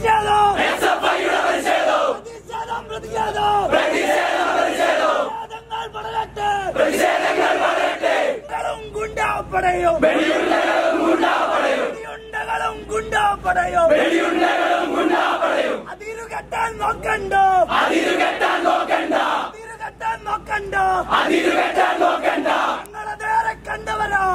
പ്രതിഷേധം പ്രതിഷേധം പ്രതിഷേധം പ്രതിഷേധങ്ങൾ വളരട്ടെ കളും ഗുണ്ടാപ്പടയും വെടിയുണ്ടകളും ഗുണ്ടാപ്പടയും അതിരുകെട്ടാൻ നോക്കണ്ട അതിരുകെട്ടാൻ നോക്കണ്ട അതിരുകെട്ടാൻ നോക്കണ്ട ഞങ്ങളെ നേരെ കണ്ടവരോ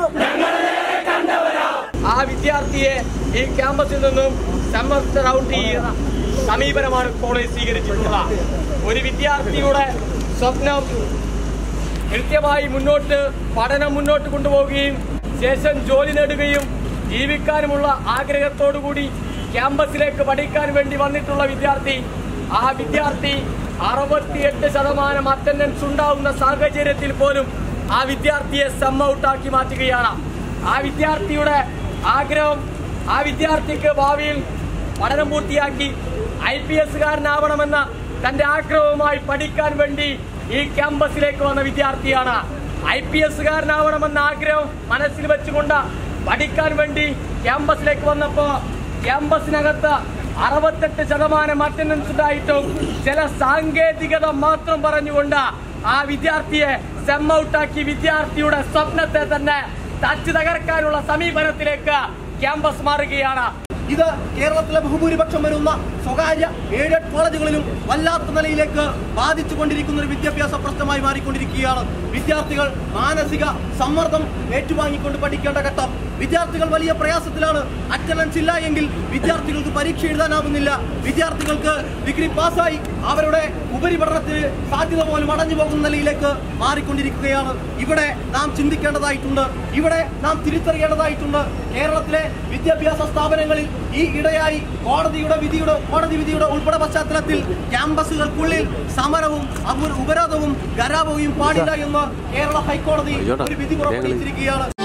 ആ വിദ്യാർത്ഥിയെ ഈ ക്യാമ്പസിൽ നിന്നും സെമസ്റ്റർ ഔട്ട് ചെയ്യുന്ന സമീപനമാണ് കോളേജ് സ്വീകരിച്ചിട്ടുള്ളത് ഒരു വിദ്യാർത്ഥിയുടെ സ്വപ്നം കൃത്യമായി മുന്നോട്ട് പഠനം മുന്നോട്ട് കൊണ്ടുപോവുകയും ശേഷം ജോലി നേടുകയും ജീവിക്കാനുമുള്ള ആഗ്രഹത്തോടുകൂടി ക്യാമ്പസിലേക്ക് പഠിക്കാൻ വേണ്ടി വന്നിട്ടുള്ള വിദ്യാർത്ഥി ആ വിദ്യാർത്ഥി അറുപത്തിയെട്ട് ശതമാനം അറ്റൻഡൻസ് ഉണ്ടാവുന്ന സാഹചര്യത്തിൽ പോലും ആ വിദ്യാർത്ഥിയെ സം ഔട്ടാക്കി മാറ്റുകയാണ് ആ വിദ്യാർത്ഥിയുടെ ആഗ്രഹം ആ വിദ്യാർത്ഥിക്ക് ഭാവിയിൽ പഠനം പൂർത്തിയാക്കി ഐ പി എസുകാരനാവണമെന്ന തന്റെ ആഗ്രഹവുമായി പഠിക്കാൻ വേണ്ടി ഈ ക്യാമ്പസിലേക്ക് വന്ന വിദ്യാർത്ഥിയാണ് ഐ പി എസുകാരനാവണമെന്ന ആഗ്രഹം മനസ്സിൽ വെച്ചുകൊണ്ട് പഠിക്കാൻ വേണ്ടി ക്യാമ്പസിലേക്ക് വന്നപ്പോ ക്യാമ്പസിനകത്ത് അറുപത്തെട്ട് ശതമാനം അറ്റൻഡൻസ് ഉണ്ടായിട്ടും ചില സാങ്കേതികത മാത്രം പറഞ്ഞുകൊണ്ട് ആ വിദ്യാർത്ഥിയെ സെം ഔട്ടാക്കി വിദ്യാർത്ഥിയുടെ സ്വപ്നത്തെ തന്നെ തച്ചു തകർക്കാനുള്ള സമീപനത്തിലേക്ക് ക്യാമ്പസ് മാറുകയാണ് ഇത് കേരളത്തിലെ ബഹുഭൂരിപക്ഷം വരുന്ന സ്വകാര്യ എയ്ഡഡ് കോളേജുകളിലും വല്ലാത്ത നിലയിലേക്ക് ബാധിച്ചു കൊണ്ടിരിക്കുന്ന ഒരു വിദ്യാഭ്യാസ പ്രശ്നമായി മാറിക്കൊണ്ടിരിക്കുകയാണ് വിദ്യാർത്ഥികൾ മാനസിക സമ്മർദ്ദം ഏറ്റുവാങ്ങിക്കൊണ്ട് പഠിക്കേണ്ട ഘട്ടം വിദ്യാർത്ഥികൾ വലിയ പ്രയാസത്തിലാണ് അറ്റൻഡൻസ് ഇല്ല എങ്കിൽ വിദ്യാർത്ഥികൾക്ക് പരീക്ഷ എഴുതാനാവുന്നില്ല വിദ്യാർത്ഥികൾക്ക് ഡിഗ്രി പാസ്സായി അവരുടെ ഉപരിപഠനത്തിന് സാധ്യത പോലും അടഞ്ഞു പോകുന്ന നിലയിലേക്ക് മാറിക്കൊണ്ടിരിക്കുകയാണ് ഇവിടെ നാം ചിന്തിക്കേണ്ടതായിട്ടുണ്ട് ഇവിടെ നാം തിരിച്ചറിയേണ്ടതായിട്ടുണ്ട് കേരളത്തിലെ വിദ്യാഭ്യാസ സ്ഥാപനങ്ങളിൽ ഈ ഇടയായി കോടതിയുടെ വിധിയുടെ കോടതി വിധിയുടെ ഉൾപ്പെടെ പശ്ചാത്തലത്തിൽ ക്യാമ്പസുകൾക്കുള്ളിൽ സമരവും അപ- ഉപരോധവും ഗരാപവും പാടില്ല എന്ന് കേരള ഹൈക്കോടതി ഒരു വിധി പുറപ്പെടുവിച്ചിരിക്കുകയാണ്